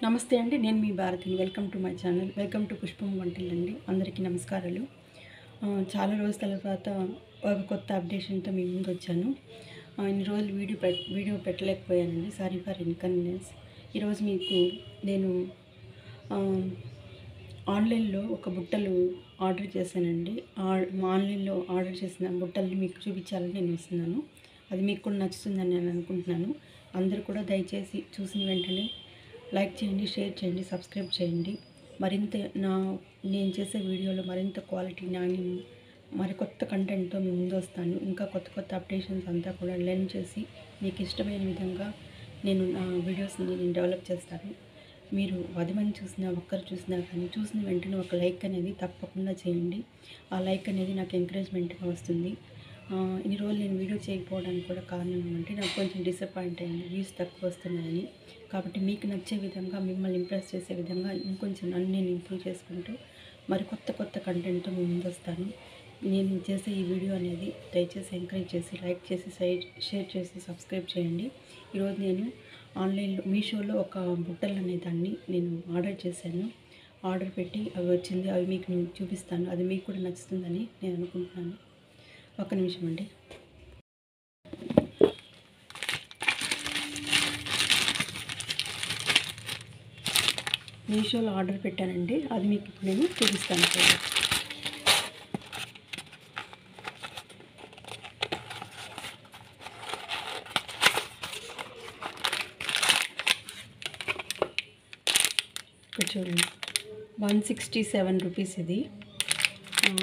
నమస్తే అండి నేను మీ భారతిని welcome to my channel welcome to పుష్పం వంటలు అండి అందరికీ నమస్కారాలు ఆ, చాలా రోజుల తర్వాత ఒక కొత్త అప్డేషన్తో మీ ముందు వచ్చాను ఆ, ఇన్ని రోజులు వీడియో పెట్ వీడియో పెట్టలేకపోయానండి సారీ ఫర్ ఇన్కన్వీనియన్స్ ఈరోజు మీకు నేను ఆ, ఆన్లైన్లో ఒక బుట్టలు ఆర్డర్ చేశానండి ఆ- ఆన్లైన్లో ఆర్డర్ చేసిన బుట్టల్ని మీకు చూపించాలని నేను వస్తున్నాను అది మీకు కూడా నచ్చుతుందని నేను అనుకుంటున్నాను అందరూ కూడా దయచేసి చూసిన వెంటనే లైక్ చేయండి షేర్ చేయండి సబ్స్క్రైబ్ చేయండి మరింత నా నేను చేసే వీడియోలో మరింత క్వాలిటీ నాణ్యం మరి కొత్త కంటెంట్తో మీ ముందు వస్తాను ఇంకా కొత్త కొత్త అప్డేషన్స్ అంతా కూడా లెర్న్ చేసి మీకు ఇష్టమైన విధంగా నేను నా వీడియోస్ని నేను డెవలప్ చేస్తాను మీరు పది మంది చూసినా ఒక్కరు చూసినా కానీ చూసిన వెంటనే ఒక లైక్ అనేది తప్పకుండా చేయండి ఆ లైక్ అనేది నాకు ఎంకరేజ్మెంట్గా వస్తుంది ఆ, ఇన్ని రోజులు నేను వీడియో చేయకపోవడానికి కూడా కారణం ఏమంటే నాకు కొంచెం డిసప్పాయింట్ అయింది వ్యూస్ తక్కువ వస్తున్నాయని కాబట్టి మీకు నచ్చే విధంగా మిమ్మల్ని ఇంప్రెస్ చేసే విధంగా ఇంకొంచెం నన్ను నేను ఇంప్రూవ్ చేసుకుంటూ మరి కొత్త కొత్త కంటెంట్తో మీ ముందు వస్తాను నేను చేసే ఈ వీడియో అనేది దయచేసి ఎంకరేజ్ చేసి లైక్ చేసి షేర్ షేర్ చేసి సబ్స్క్రైబ్ చేయండి ఈరోజు నేను ఆన్లైన్లో మీషోలో ఒక బుట్టలు అనే దాన్ని నేను ఆర్డర్ చేశాను ఆర్డర్ పెట్టి అవి వచ్చింది అవి మీకు నేను చూపిస్తాను అది మీకు కూడా నచ్చుతుందని నేను అనుకుంటున్నాను ఒక్క నిమిషం అండి మీషోలో ఆర్డర్ పెట్టానండి అది మీకు ఇప్పుడు నేను చూపిస్తాను చూడండి ఇక్కడ చూడండి వన్ సిక్స్టీ సెవెన్ రూపీస్ ఇది ఆ,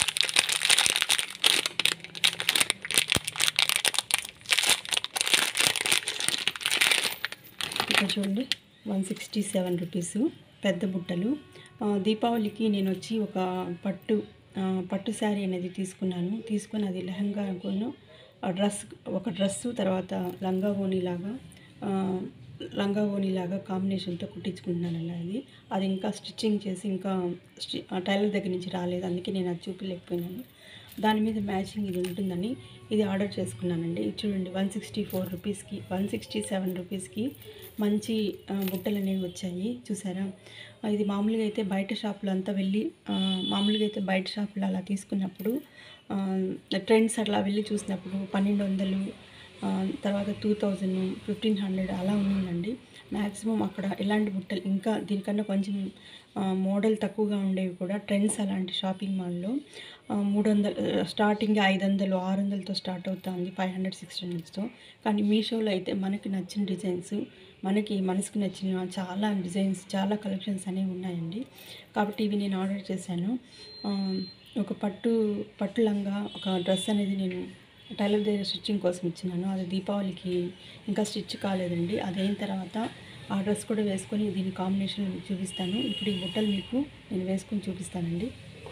ఇక్కడ చూడండి వన్ సిక్స్టీ సెవెన్ రూపీస్ పెద్ద బుట్టలు ఆ, దీపావళికి నేను వచ్చి ఒక పట్టు ఆ, పట్టు శారీ అనేది తీసుకున్నాను తీసుకొని అది లెహంగా కొను ఆ డ్రెస్ ఒక డ్రెస్సు తర్వాత లంగా ఓణి లాగా ఆ, లంగా ఓణి లాగా కాంబినేషన్తో కుట్టించుకుంటున్నాను అలా అది అది ఇంకా స్టిచ్చింగ్ చేసి ఇంకా స్టి ఆ టైలర్ దగ్గర నుంచి రాలేదు అందుకే నేను అది చూపించలేకపోయినాను దాని మీద మ్యాచింగ్ ఇది ఉంటుందని ఇది ఆర్డర్ చేసుకున్నానండి ఇది చూడండి వన్ సిక్స్టీ ఫోర్ రూపీస్కి వన్ సిక్స్టీ సెవెన్ రూపీస్కి మంచి ఆ, బుట్టలు అనేవి వచ్చాయి చూసారా ఆ, ఇది మామూలుగా అయితే బయట షాపులో అంతా వెళ్ళి ఆ, మామూలుగా అయితే బయట షాపులో అలా తీసుకున్నప్పుడు ఆ, ట్రెండ్స్ అట్లా వెళ్ళి చూసినప్పుడు పన్నెండు వందలు ఆ, తర్వాత టూ థౌజండ్ ఫిఫ్టీన్ హండ్రెడ్ అలా ఉందండి మ్యాక్సిమం అక్కడ ఎలాంటి బుట్టలు ఇంకా దీనికన్నా కొంచెం ఆ, మోడల్ తక్కువగా ఉండేవి కూడా ట్రెండ్స్ అలాంటి షాపింగ్ మాల్లో ఆ, మూడు వందలు స్టార్టింగ్ ఐదు వందలు ఆరు వందలతో స్టార్ట్ అవుతుంది ఫైవ్ హండ్రెడ్ సిక్స్ హండ్రెడ్స్తో కానీ మీషోలో అయితే మనకి నచ్చిన డిజైన్స్ మనకి మనసుకు నచ్చిన చాలా డిజైన్స్ చాలా కలెక్షన్స్ అనేవి ఉన్నాయండి కాబట్టి ఇవి నేను ఆర్డర్ చేశాను ఆ, ఒక పట్టు పట్టు లంగా ఒక డ్రెస్ అనేది నేను టైలర్ దగ్గర స్టిచ్చింగ్ కోసం ఇచ్చినాను అది దీపావళికి ఇంకా స్టిచ్ కాలేదండి అది అయిన తర్వాత ఆ డ్రెస్ కూడా వేసుకొని దీని కాంబినేషన్ మీకు చూపిస్తాను ఇప్పుడు ఈ బుట్టలు మీకు నేను వేసుకొని చూపిస్తానండి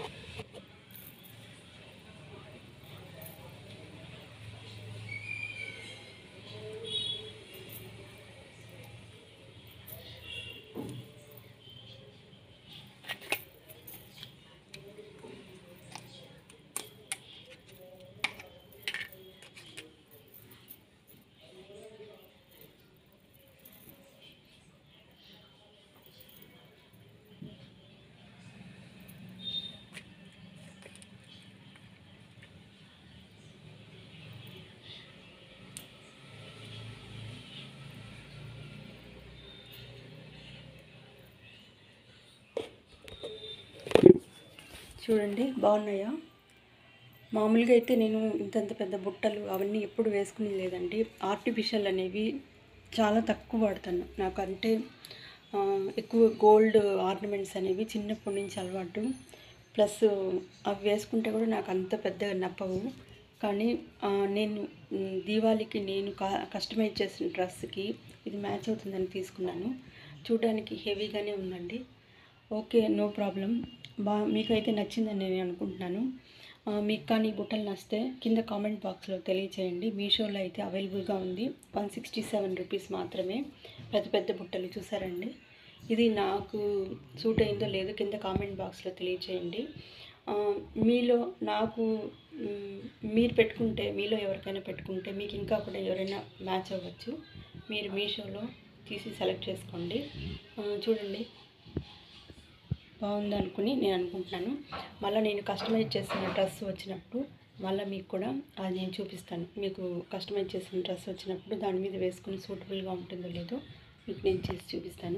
చూడండి బాగున్నాయా మామూలుగా అయితే నేను ఇంతంత పెద్ద బుట్టలు అవన్నీ ఎప్పుడు వేసుకుని లేదండి ఆర్టిఫిషియల్ అనేవి చాలా తక్కువ వాడతాను నాకంటే ఆ, ఎక్కువ గోల్డ్ ఆర్నమెంట్స్ అనేవి చిన్నప్పటి నుంచి అలవాటు ప్లస్ అవి వేసుకుంటే కూడా నాకు అంత పెద్దగా నప్పవు కానీ ఆ, నేను మ్, దీవాళికి నేను కా కస్టమైజ్ చేసిన డ్రెస్కి ఇది మ్యాచ్ అవుతుందని తీసుకున్నాను చూడడానికి హెవీగానే ఉందండి ఓకే నో ప్రాబ్లం బా మీకైతే నచ్చిందని నేను అనుకుంటున్నాను ఆ, మీకు కానీ ఈ బుట్టలు నచ్చితే కింద కామెంట్ బాక్స్లో తెలియచేయండి మీషోలో అయితే అవైలబుల్గా ఉంది వన్ సిక్స్టీ సెవెన్ రూపీస్ మాత్రమే పెద్ద పెద్ద బుట్టలు చూసారండి ఇది నాకు సూట్ అయిందో లేదో కింద కామెంట్ బాక్స్లో తెలియచేయండి ఆ, మీలో నాకు మ్, మీరు పెట్టుకుంటే మీలో ఎవరికైనా పెట్టుకుంటే మీకు ఇంకా కూడా ఎవరైనా మ్యాచ్ అవ్వచ్చు మీరు మీషోలో తీసి సెలెక్ట్ చేసుకోండి ఆ, చూడండి బాగుంది అనుకుని నేను అనుకుంటున్నాను మళ్ళీ నేను కస్టమైజ్ చేసిన డ్రెస్ వచ్చినప్పుడు మళ్ళీ మీకు కూడా అది నేను చూపిస్తాను మీకు కస్టమైజ్ చేసిన డ్రెస్ వచ్చినప్పుడు దాని మీద వేసుకుని సూటబుల్గా ఉంటుందో లేదో మీకు నేను చేసి చూపిస్తాను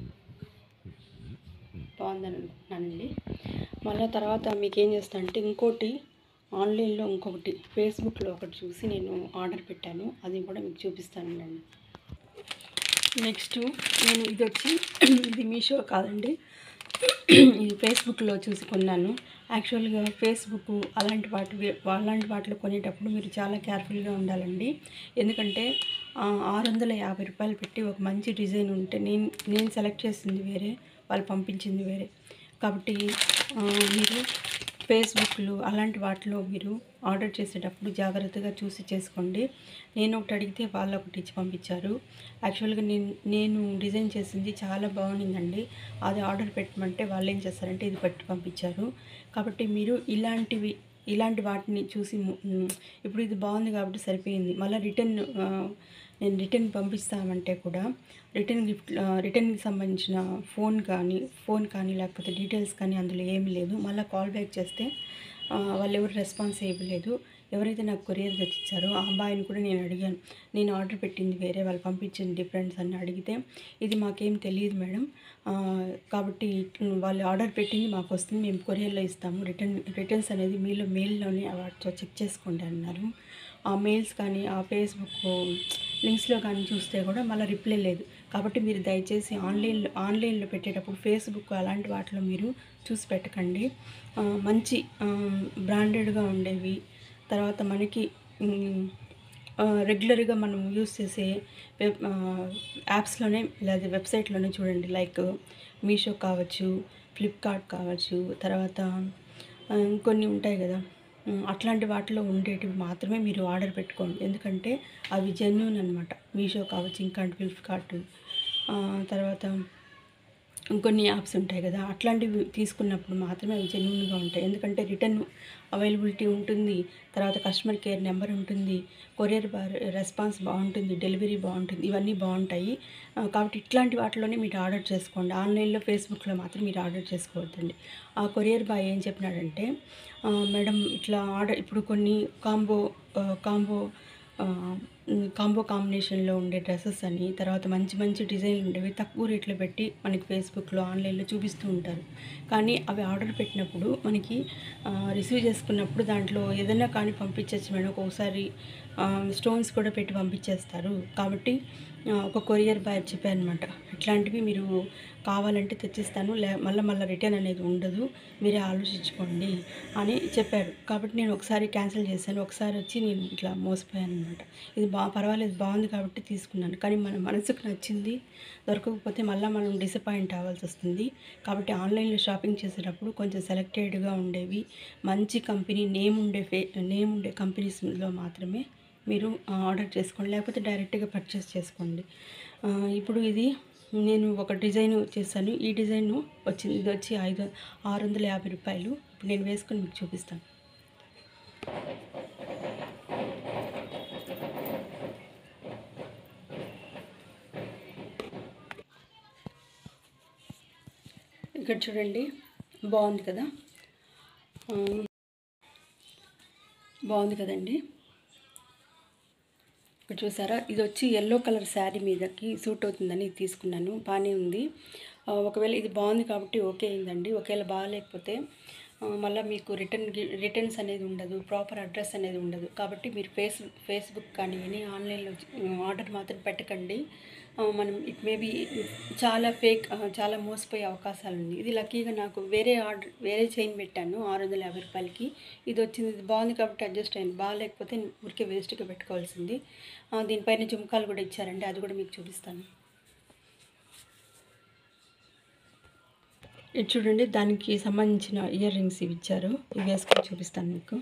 బాగుందని అనుకుంటున్నానండి మళ్ళీ తర్వాత మీకు ఏం చేస్తాను అంటే ఇంకోటి ఆన్లైన్లో ఇంకొకటి ఫేస్బుక్లో ఒకటి చూసి నేను ఆర్డర్ పెట్టాను అది కూడా మీకు చూపిస్తానండి నెక్స్ట్ నేను ఇది వచ్చి ఇది మీషో కాదండి ఇది ఫేస్బుక్లో చూసి కొన్నాను యాక్చువల్గా ఫేస్బుక్ అలాంటి వాటి అలాంటి వాటిలో కొనేటప్పుడు మీరు చాలా కేర్ఫుల్గా ఉండాలండి ఎందుకంటే ఆ, ఆరు వందల యాభై రూపాయలు పెట్టి ఒక మంచి డిజైన్ ఉంటే నేను నేను సెలెక్ట్ చేసింది వేరే వాళ్ళు పంపించింది వేరే కాబట్టి ఆ, మీరు ఫేస్బుక్లు అలాంటి వాటిలో మీరు ఆర్డర్ చేసేటప్పుడు జాగ్రత్తగా చూసి చేసుకోండి నేను ఒకటి అడిగితే వాళ్ళు ఒకటి ఇచ్చి పంపించారు యాక్చువల్గా నేను నేను డిజైన్ చేసింది చాలా బాగుండిందండి అది ఆర్డర్ పెట్టమంటే వాళ్ళు ఏం చేస్తారంటే ఇది పెట్టి పంపించారు కాబట్టి మీరు ఇలాంటివి ఇలాంటి వాటిని చూసి ము- మ్, ఇప్పుడు ఇది బాగుంది కాబట్టి సరిపోయింది మళ్ళీ రిటర్న్ ఆ, నేను రిటర్న్ పంపిస్తామంటే కూడా రిటర్న్ గిఫ్ట్ ఆ, రిటర్న్కి సంబంధించిన ఫోన్ కానీ ఫోన్ కానీ లేకపోతే డీటెయిల్స్ కానీ అందులో ఏమీ లేదు మళ్ళీ కాల్ బ్యాక్ చేస్తే ఆ, వాళ్ళు ఎవరు రెస్పాన్స్ ఇవ్వలేదు ఎవరైతే నాకు కొరియర్ తెచ్చిచ్చారో ఆ అబ్బాయిని కూడా నేను అడిగాను నేను ఆర్డర్ పెట్టింది వేరే వాళ్ళు పంపించింది డిఫరెన్స్ అని అడిగితే ఇది మాకేం తెలియదు మేడం ఆ, కాబట్టి వాళ్ళు ఆర్డర్ పెట్టింది మాకు వస్తుంది మేము కొరియర్లో ఇస్తాము రిటర్న్ రిటర్న్స్ అనేది మీలో మెయిల్లోనే వాటితో చెక్ చేసుకోండి అన్నారు ఆ మెయిల్స్ కానీ ఆ ఫేస్బుక్ లింక్స్లో కానీ చూస్తే కూడా మళ్ళీ రిప్లై లేదు కాబట్టి మీరు దయచేసి ఆన్లైన్లో ఆన్లైన్లో పెట్టేటప్పుడు ఫేస్బుక్ అలాంటి వాటిలో మీరు చూసి పెట్టకండి ఆ, మంచి బ్రాండెడ్గా ఉండేవి తర్వాత మనకి మ్, ఆ, రెగ్యులర్గా మనం యూస్ చేసే వెబ్ ఆ, యాప్స్లోనే లేదా వెబ్సైట్లోనే చూడండి లైక్ మీషో కావచ్చు ఫ్లిప్కార్ట్ కావచ్చు తర్వాత ఆ, ఇంకొన్ని ఉంటాయి కదా ఉమ్, అట్లాంటి వాటిలో ఉండేటివి మాత్రమే మీరు ఆర్డర్ పెట్టుకోండి ఎందుకంటే అవి జెన్యున్ అనమాట మీషో కావచ్చు ఇంకా ఫ్లిప్కార్ట్ ఆ, తర్వాత ఇంకొన్ని యాప్స్ ఉంటాయి కదా అట్లాంటివి తీసుకున్నప్పుడు మాత్రమే అవి జెన్యున్గా ఉంటాయి ఎందుకంటే రిటర్న్ అవైలబిలిటీ ఉంటుంది తర్వాత కస్టమర్ కేర్ నెంబర్ ఉంటుంది కొరియర్ బార్ రెస్పాన్స్ బాగుంటుంది డెలివరీ బాగుంటుంది ఇవన్నీ బాగుంటాయి ఆ, కాబట్టి ఇట్లాంటి వాటిలోనే మీరు ఆర్డర్ చేసుకోండి ఆన్లైన్లో ఫేస్బుక్లో మాత్రం మీరు ఆర్డర్ చేసుకోవద్దండి ఆ కొరియర్ బాయ్ ఏం చెప్పినాడంటే ఆ, మేడం ఇట్లా ఆర్డర్ ఇప్పుడు కొన్ని కాంబో ఆ, కాంబో ఆ, ఉమ్, కాంబో కాంబినేషన్లో ఉండే డ్రెస్సెస్ అని తర్వాత మంచి మంచి డిజైన్లు ఉండేవి తక్కువ రేట్లో పెట్టి మనకి ఫేస్బుక్లో ఆన్లైన్లో చూపిస్తూ ఉంటారు కానీ అవి ఆర్డర్ పెట్టినప్పుడు మనకి రిసీవ్ చేసుకున్నప్పుడు దాంట్లో ఏదైనా కానీ పంపించవచ్చు మేడం ఒక్కొక్కసారి స్టోన్స్ కూడా పెట్టి పంపించేస్తారు కాబట్టి ఆ, ఒక కొరియర్ బాయ్ చెప్పారు అనమాట ఇట్లాంటివి మీరు కావాలంటే తెచ్చిస్తాను లే మళ్ళీ మళ్ళీ రిటర్న్ అనేది ఉండదు మీరే ఆలోచించుకోండి అని చెప్పాడు కాబట్టి నేను ఒకసారి క్యాన్సిల్ చేశాను ఒకసారి వచ్చి నేను ఇట్లా మోసపోయాను అనమాట ఇది బా పర్వాలేదు బాగుంది కాబట్టి తీసుకున్నాను కానీ మన మనసుకు నచ్చింది దొరకకపోతే మళ్ళీ మనం డిసప్పాయింట్ అవ్వాల్సి వస్తుంది కాబట్టి ఆన్లైన్లో షాపింగ్ చేసేటప్పుడు కొంచెం సెలెక్టెడ్గా ఉండేవి మంచి కంపెనీ నేమ్ ఉండే ఫే నేమ్ ఉండే కంపెనీస్లో మాత్రమే మీరు ఆ, ఆర్డర్ చేసుకోండి లేకపోతే డైరెక్ట్గా పర్చేస్ చేసుకోండి ఆ, ఇప్పుడు ఇది నేను ఒక డిజైన్ చేశాను ఈ డిజైన్ వచ్చింది ఇది వచ్చి ఐదు ఆరు వందల యాభై రూపాయలు ఇప్పుడు నేను వేసుకొని మీకు చూపిస్తాను ఇక్కడ చూడండి బాగుంది కదా ఆ, బాగుంది కదండి ఇక్కడ చూసారా ఇది వచ్చి ఎల్లో కలర్ శారీ మీదకి సూట్ అవుతుందని ఇది తీసుకున్నాను బాగానే ఉంది ఆ, ఒకవేళ ఇది బాగుంది కాబట్టి ఓకే అయిందండి ఒకవేళ బాగాలేకపోతే ఆ, మళ్ళీ మీకు రిటర్న్ రిటర్న్స్ అనేది ఉండదు ప్రాపర్ అడ్రస్ అనేది ఉండదు కాబట్టి మీరు ఫేస్ ఫేస్బుక్ కానీ ఎనీ ఆన్లైన్లో ఆర్డర్ మాత్రం పెట్టకండి ఆ, మనం ఇట్ మేబీ చాలా ఫేక్ ఆ, చాలా మోసపోయే అవకాశాలు ఉంది ఇది లక్కీగా నాకు వేరే ఆర్డర్ వేరే చైన్ పెట్టాను ఆరు వందల యాభై రూపాయలకి ఇది వచ్చింది ఇది బాగుంది కాబట్టి అడ్జస్ట్ అయింది బాగాలేకపోతే ఊరికే వేస్ట్గా పెట్టుకోవాల్సింది ఆ, దీనిపైన జుంకాలు కూడా ఇచ్చారండి అది కూడా మీకు చూపిస్తాను ఇది చూడండి దానికి సంబంధించిన ఇయర్ రింగ్స్ ఇవి ఇచ్చారు ఇవి వేసుకొని చూపిస్తాను మీకు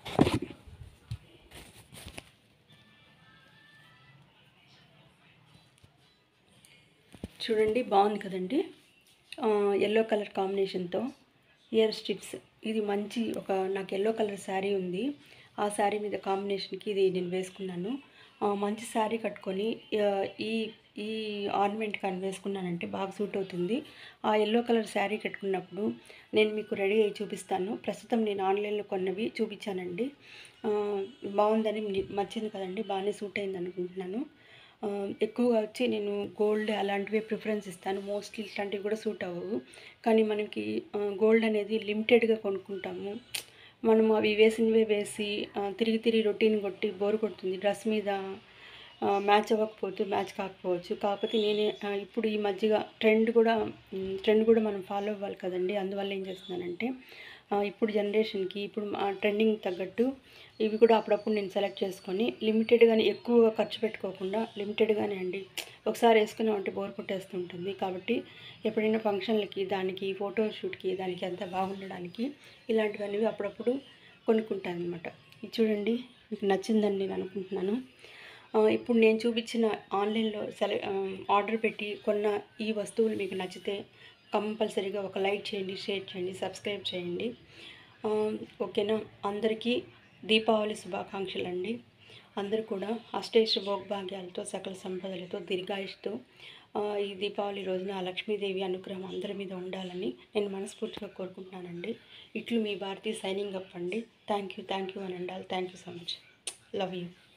చూడండి బాగుంది కదండి ఎల్లో కలర్ కాంబినేషన్తో ఇయర్ స్ట్రిప్స్ ఇది మంచి ఒక నాకు ఎల్లో కలర్ శారీ ఉంది ఆ శారీ మీద కాంబినేషన్కి ఇది నేను వేసుకున్నాను ఆ, మంచి శారీ కట్టుకొని ఆ, ఈ ఈ ఆర్నమెంట్ కానీ వేసుకున్నానంటే బాగా సూట్ అవుతుంది ఆ ఎల్లో కలర్ శారీ కట్టుకున్నప్పుడు నేను మీకు రెడీ అయ్యి చూపిస్తాను ప్రస్తుతం నేను ఆన్లైన్లో కొన్నవి చూపించానండి ఆ, బాగుందని నచ్చింది కదండి బాగానే సూట్ అయింది అనుకుంటున్నాను ఆ, ఎక్కువగా వచ్చి నేను గోల్డ్ అలాంటివి ప్రిఫరెన్స్ ఇస్తాను మోస్ట్లీ ఇట్లాంటివి కూడా సూట్ అవ్వవు కానీ మనకి ఆ, గోల్డ్ అనేది లిమిటెడ్గా కొనుక్కుంటాము మనం అవి వేసినవే వేసి ఆ, తిరిగి తిరిగి రొటీన్ కొట్టి బోర్ కొడుతుంది డ్రెస్ మీద ఆ, మ్యాచ్ అవ్వకపోవచ్చు మ్యాచ్ కాకపోవచ్చు కాకపోతే నేనే ఆ, ఇప్పుడు ఈ మధ్యగా ట్రెండ్ కూడా మ్, ట్రెండ్ కూడా మనం ఫాలో అవ్వాలి కదండి అందువల్ల ఏం చేస్తున్నానంటే ఆ, ఇప్పుడు జనరేషన్కి ఇప్పుడు ట్రెండింగ్ తగ్గట్టు ఇవి కూడా అప్పుడప్పుడు నేను సెలెక్ట్ చేసుకొని లిమిటెడ్గానే ఎక్కువగా ఖర్చు పెట్టుకోకుండా లిమిటెడ్గానే అండి ఒకసారి వేసుకున్నామంటే బోర్ కొట్టేస్తుంటుంది కాబట్టి ఎప్పుడైనా ఫంక్షన్లకి దానికి ఫోటో షూట్కి దానికి అంతా బాగుండడానికి ఇలాంటివన్నీ అప్పుడప్పుడు కొనుక్కుంటాను అనమాట ఇది చూడండి మీకు నచ్చిందని నేను అనుకుంటున్నాను ఆ, ఇప్పుడు నేను చూపించిన ఆన్లైన్లో సెల ఆ, ఆర్డర్ పెట్టి కొన్న ఈ వస్తువులు మీకు నచ్చితే కంపల్సరీగా ఒక లైక్ చేయండి షేర్ చేయండి సబ్స్క్రైబ్ చేయండి ఆ, ఓకేనా అందరికీ దీపావళి శుభాకాంక్షలు అండి అందరూ కూడా అష్టేష్ భోగ్భాగ్యాలతో సకల సంపదలతో దీర్ఘాయుష్తో ఆ, ఈ దీపావళి రోజున ఆ లక్ష్మీదేవి అనుగ్రహం అందరి మీద ఉండాలని నేను మనస్ఫూర్తిగా కోరుకుంటున్నానండి ఇట్లు మీ భారతీ సైనింగ్ అప్ అండి థ్యాంక్ యూ థ్యాంక్ యూ అని అండాలి thank you so much love you